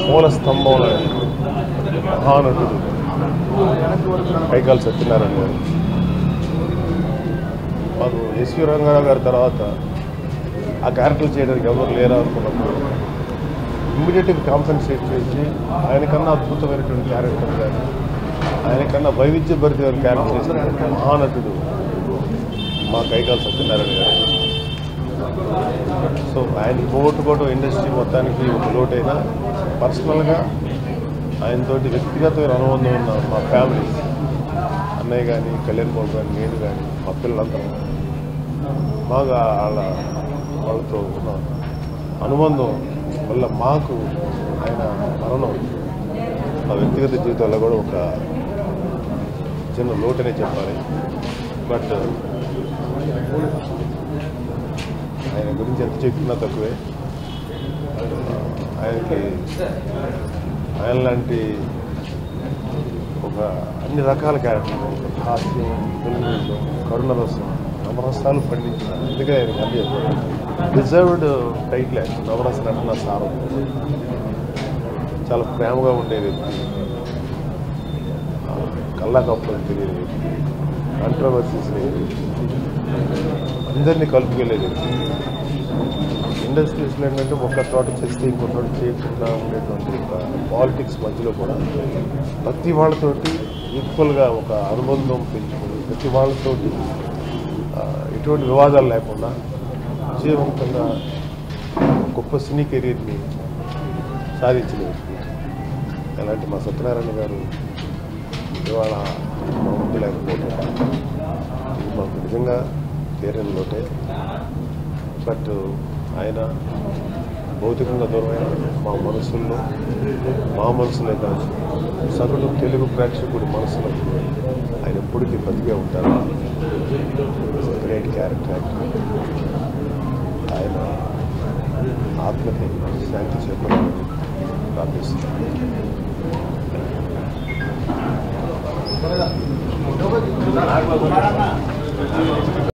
మూల స్తంభంలో మహానటుడు కైకాల సత్యనారాయణ గారు మాకు ఎస్వి రంగారావు గారి తర్వాత ఆ క్యారెక్టర్ చేయడానికి ఎవరు లేరా అనుకున్నప్పుడు ఇమ్మీడియట్గా కాంపెన్సేట్ చేసి ఆయనకన్నా అద్భుతమైనటువంటి క్యారెక్టర్ కానీ ఆయనకన్నా వైవిధ్యభరితమైన క్యారెక్టర్ చేసినటువంటి మహానటుడు మా కైకాల సత్యనారాయణ గారు సో ఆయన పోగొట్టుకోవడం ఇండస్ట్రీ మొత్తానికి ఒక లోటైనా పర్సనల్గా ఆయనతోటి వ్యక్తిగతమైన అనుబంధం ఉన్న మా ఫ్యామిలీ అన్నయ్య కానీ కళ్యాణ్ బాబు కానీ నేను కానీ మా పిల్లలందరూ బాగా వాళ్ళ వాళ్ళతో ఉన్న అనుబంధం వల్ల మాకు ఆయన మరణం మా వ్యక్తిగత జీవితాల్లో కూడా ఒక చిన్న లోటనే చెప్పాలి బట్ ఆయన గురించి ఎంత చెప్పినా తక్కువే ఆయనకి ఆయన లాంటి ఒక అన్ని రకాల క్యారెక్టర్ హాస్యం తెలుగుదేశం కరుణరసం నవరసాలు పండించిన అందుకే ఆయన మళ్ళీ డిజర్వ్డ్ టైటిల్ ఆయన నవరస నటన సారం చాలా ప్రేమగా ఉండే వ్యక్తి కల్లా కప్పని తెలియని వ్యక్తి కాంట్రవర్సీస్ లేని వ్యక్తి అందరినీ కలుపుకెళ్ళే వ్యక్తి ఇండస్ట్రీస్లో ఏంటంటే ఒక చోట చేస్తే ఇంకో చోట చేయకుండా ఉండేటువంటి ఒక పాలిటిక్స్ మధ్యలో కూడా ప్రతి వాళ్ళతోటి ఈక్వల్గా ఒక అనుబంధం పెంచుకొని ప్రతి వాళ్ళతోటి ఆ, ఎటువంటి వివాదాలు లేకుండా విజయవంతంగా గొప్ప సినీ కెరీర్ని సాధించిన వ్యక్తి అలాంటి మా సత్యనారాయణ గారు ఇవాళ మా ముందు లేకపోవడం ఇది మాకు నిజంగా తీరని లోటే బట్ ఆయన భౌతికంగా దూరమైన మా మనసుల్లో మా మనసులే కాదు సగటు తెలుగు ప్రేక్షకుడి మనసులో ఆయన ఎప్పటికీ బతికే ఉంటారు గ్రేట్ క్యారెక్టర్ యాక్టర్ ఆయన ఆత్మకి శాంతి చేకూరాలని ప్రార్థిస్తున్నాను